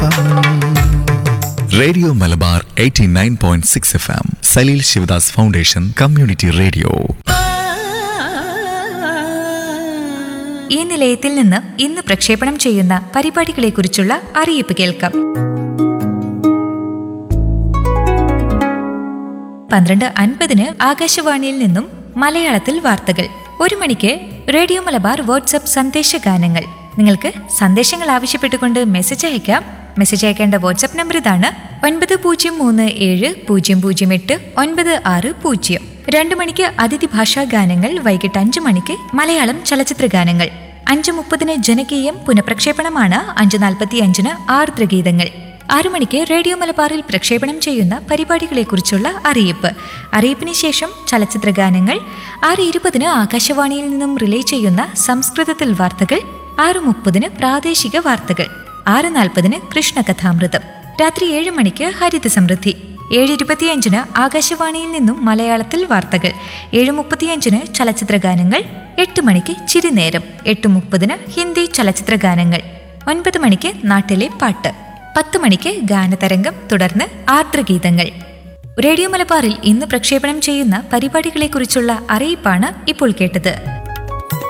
radio Malabar 89.6 F M Saleel Sivadas foundation community radio ഈ നിലയത്തിൽ നിന്ന് ഇന്ന് പ്രക്ഷേപണം ചെയ്യുന്ന പരിപാടികളെക്കുറിച്ചുള്ള അറിയിപ്പ് കേൾക്കാം പന്ത്രണ്ട് അൻപതിന് ആകാശവാണിയിൽ നിന്നും മലയാളത്തിൽ വാർത്തകൾ ഒരു മണിക്ക് റേഡിയോ മലബാർ വാട്സപ്പ് സന്ദേശ ഗാനങ്ങൾ നിങ്ങൾക്ക് സന്ദേശങ്ങൾ ആവശ്യപ്പെട്ടുകൊണ്ട് മെസ്സേജ് അയക്കാം മെസ്സേജ് അയക്കേണ്ട വാട്സപ്പ് നമ്പർ ഇതാണ് ഒൻപത് പൂജ്യം മൂന്ന് ഏഴ് പൂജ്യം പൂജ്യം എട്ട് ഒൻപത് ആറ് പൂജ്യം രണ്ടു മണിക്ക് അതിഥി ഭാഷാ ഗാനങ്ങൾ വൈകിട്ട് അഞ്ചു മണിക്ക് മലയാളം ചലച്ചിത്ര ഗാനങ്ങൾ അഞ്ച് മുപ്പതിന് ജനകീയം പുനഃപ്രക്ഷേപണമാണ് അഞ്ച് നാൽപ്പത്തി അഞ്ചിന് ആർദ്രഗീതങ്ങൾ ആറു മണിക്ക് റേഡിയോ മലബാറിൽ പ്രക്ഷേപണം ചെയ്യുന്ന പരിപാടികളെക്കുറിച്ചുള്ള അറിയിപ്പ് അറിയിപ്പിന് ശേഷം ചലച്ചിത്ര ഗാനങ്ങൾ ആറ് ഇരുപതിന് ആകാശവാണിയിൽ നിന്നും റിലേ ചെയ്യുന്ന സംസ്കൃതത്തിൽ വാർത്തകൾ ആറ് മുപ്പതിന് പ്രാദേശിക വാർത്തകൾ ആറ് നാൽപ്പതിന് കൃഷ്ണകഥാമൃതം രാത്രി ഏഴ് മണിക്ക് ഹരിത സമൃദ്ധി ഏഴ് ഇരുപത്തിയഞ്ചിന് ആകാശവാണിയിൽ നിന്നും മലയാളത്തിൽ വാർത്തകൾ ഏഴ് മുപ്പത്തിയഞ്ചിന് ചലച്ചിത്ര ഗാനങ്ങൾ എട്ട് മണിക്ക് ചിരിനേരം എട്ട് മുപ്പതിന് ഹിന്ദി ചലച്ചിത്ര ഗാനങ്ങൾ ഒൻപത് മണിക്ക് നാട്ടിലെ പാട്ട് പത്ത് മണിക്ക് ഗാനതരംഗം തുടർന്ന് ആർദ്രഗീതങ്ങൾ റേഡിയോ മലബാറിൽ ഇന്ന് പ്രക്ഷേപണം ചെയ്യുന്ന പരിപാടികളെക്കുറിച്ചുള്ള അറിയിപ്പാണ് ഇപ്പോൾ കേട്ടത്